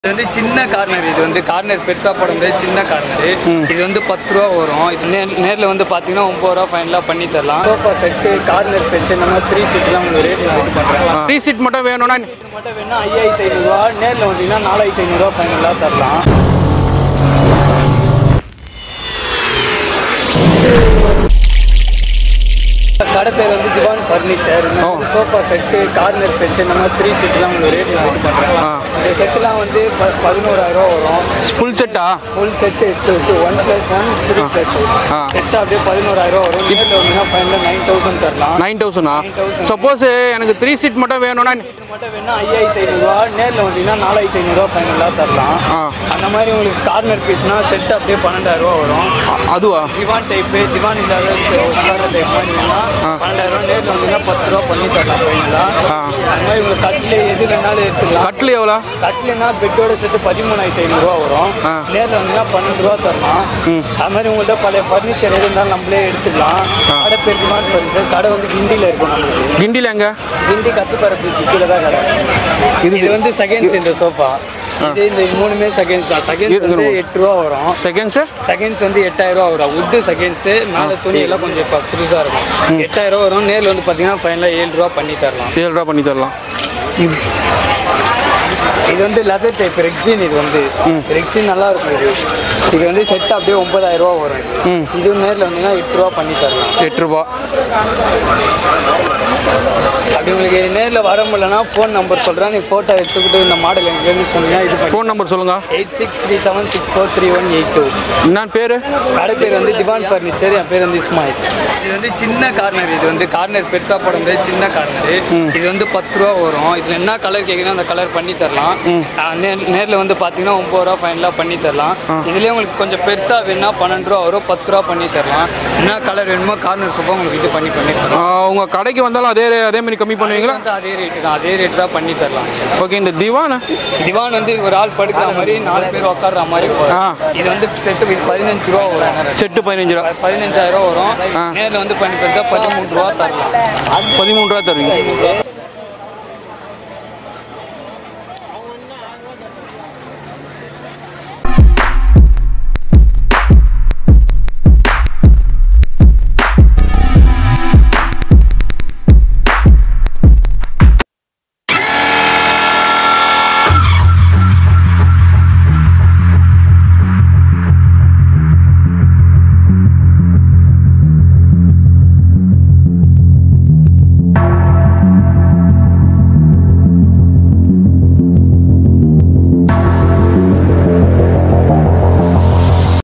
இது வந்து சின்ன கார்னர் இது வந்து கார்னர் பெருசாக போட முடியாது சின்ன கார்னர் இது வந்து பத்து ரூபா வரும் இது நேர் நேரில் வந்து பார்த்தீங்கன்னா ஒம்பது ரூபா ஃபைனலாக பண்ணி தரலாம் சோஃபா செட்டு கார்னர் செட்டு இந்த மாதிரி த்ரீ செட்லாம் உங்களுக்கு ரேட் நான் இது பண்ணுறேன் த்ரீ சீட் மட்டும் வேணும்னா மட்டும் வேணா ஐயாயிரத்தி ஐநூறுரூவா நேரில் வந்தீங்கன்னா நாலாயிரத்தி ஐநூறுரூவா ஃபைனலாக தரலாம் கடை பேர் வந்து திவான் ஃபர்னிச்சர் இந்த மாதிரி சோஃபா செட்டு கார்னர் செட்டு இந்த மாதிரி த்ரீ செட்லாம் உங்களுக்கு ரேட் நான் இது பண்ணுறேன் இந்த செட்டுலாம் வந்து ப பதினோராயிரம் வரும் ஃபுல் செட்டா ஃபுல் செட்டு எட்டு one plus one three plus ஆ. செட்டு அப்படியே பதினோராயிரம் வரும் நேரில் வந்தீங்கன்னா ஃபைனலாக நைன் தௌசண்ட் தரலாம் நைன் தௌசண்டா சப்போஸ் எனக்கு த்ரீ சீட் மட்டும் வேணும்னா இது மட்டும் வேணா ஐயாயிரத்தி ஐநூறுரூவா நேரில் வந்தீங்கன்னா நாலாயிரத்தி ஐநூறுரூவா ஃபைனலாக தரலாம் ஆ. அந்த மாதிரி உங்களுக்கு கார்னர் பீஸ்னா செட் அப்படியே பன்னெண்டாயிரம் ரூபா வரும் அதுவா திவான் டைப்பு திவான் இல்லாத உட்கார டைப் பண்ணிங்கன்னா பன்னெண்டாயிரம் ரூபா நேரில் வந்தீங்கன்னா பத்து ரூபா பண்ணி தரலாம் ஃபைனலாக ஆ. அந்த மாதிரி உங்களுக்கு கட்டில் எது வேணாலும் எடுத்துக்கலாம் கட்டில் எவ்வளோ கட்லுனா பெட்டோட சேர்த்து பதிமூணாயிரத்தி ஐநூறுரூவா வரும் ஆ. நேரில் வந்தீங்கன்னா பன்னெண்டு ரூபா தரலாம் அது மாதிரி உங்கள்கிட்ட பழைய ஃபர்னிச்சர் எது இருந்தாலும் நம்மளே எடுத்துக்கலாம் கடை பேர் டிமாண்ட் பண்ணுறது கடை வந்து கிண்டியில் இருக்கும் நம்மளுக்கு கிண்டியில் எங்க கிண்டி கத்துப்பரப்பு கீழே தான் கடை இது இது வந்து செகண்ட்ஸ் இந்த சோஃபா இது இந்த மூணுமே செகண்ட்ஸ் தான் செகண்ட்ஸ் இது வந்து இருக்கும். எட்டு ரூபா வரும் செகண்ட்ஸு செகண்ட்ஸ் வந்து எட்டாயிரம் ரூபா வரும் உட்டு செகண்ட்ஸு மேலே துணி எல்லாம் கொஞ்சம் இப்போ புதுசாக இருக்கும் எட்டாயிரம் ரூபா வரும் நேரில் வந்து பார்த்தீங்கன்னா ஃபைனலாக ஏழு ரூபா பண்ணி தரலாம் ஏழு ரூபா பண்ணி தரலாம் இது வந்து லெதர் டைப் ரெக்ஸின் இது வந்து ரெக்ஸின் நல்லா இருக்கும் இது இது வந்து செட் அப்படியே ஒன்பதாயிரம் ரூபா வரும் இது. இது நேரில் வந்தீங்கன்னா எட்டு ரூபா பண்ணி தரலாம் எட்டு ரூபா அப்படி உங்களுக்கு நேரில் வர முடியலன்னா ஃபோன் நம்பர் சொல்கிறேன் நீ ஃபோட்டோ எடுத்துக்கிட்டு இந்த மாடல் எங்கேருந்து சொன்னீங்கன்னா இது பண்ணி ஃபோன் நம்பர் சொல்லுங்க eight six three seven six four three one eight two என்னன்னு பேர் கடை பேர் வந்து திவான் ஃபர்னிச்சர் என் பேர் வந்து இஸ்மாயில் இது வந்து சின்ன கார்னர் இது வந்து கார்னர் பெருசாக போட முடியாது சின்ன கார்னர் இது வந்து பத்து ரூபா வரும் இதில் என்ன கலர் கேட்குறீங்க அந்த கலர் பண்ணி தரலாம் நேரில் வந்து பார்த்தீங்கன்னா ஒம்பது ரூபா ஃபைனலாக பண்ணி தரலாம் இதுலேயே உங்களுக்கு கொஞ்சம் பெருசாக வேணும்னா பன்னெண்டு ரூபா வரும் பத்து ரூபா பண்ணி தரலாம் என்ன கலர் வேணுமோ கார்னர் சோஃபா உங்களுக்கு இது பண்ணி பண்ணி தரலாம் உங்கள் கடைக்கு வந்தாலும் அதே அதே மாதிரி கம்மி பண்ணுவீங்களா வந்து அதே ரேட்டு தான் அதே ரேட் தான் பண்ணி தரலாம் ஓகே இந்த திவானா திவான் வந்து ஒரு ஆள் படுக்கிற மாதிரி நாலு பேர் உட்கார்ற மாதிரி வரும். ஆ. இது வந்து செட்டு பதினஞ்சு ரூபா வரும் செட்டு பதினஞ்சு ரூபா பதினஞ்சாயிரம் வரும் நேரில் வந்து பண்ணி தந்தா பதிமூணு ரூபா தரலாம் பதிமூணு ரூபா தருவீங்க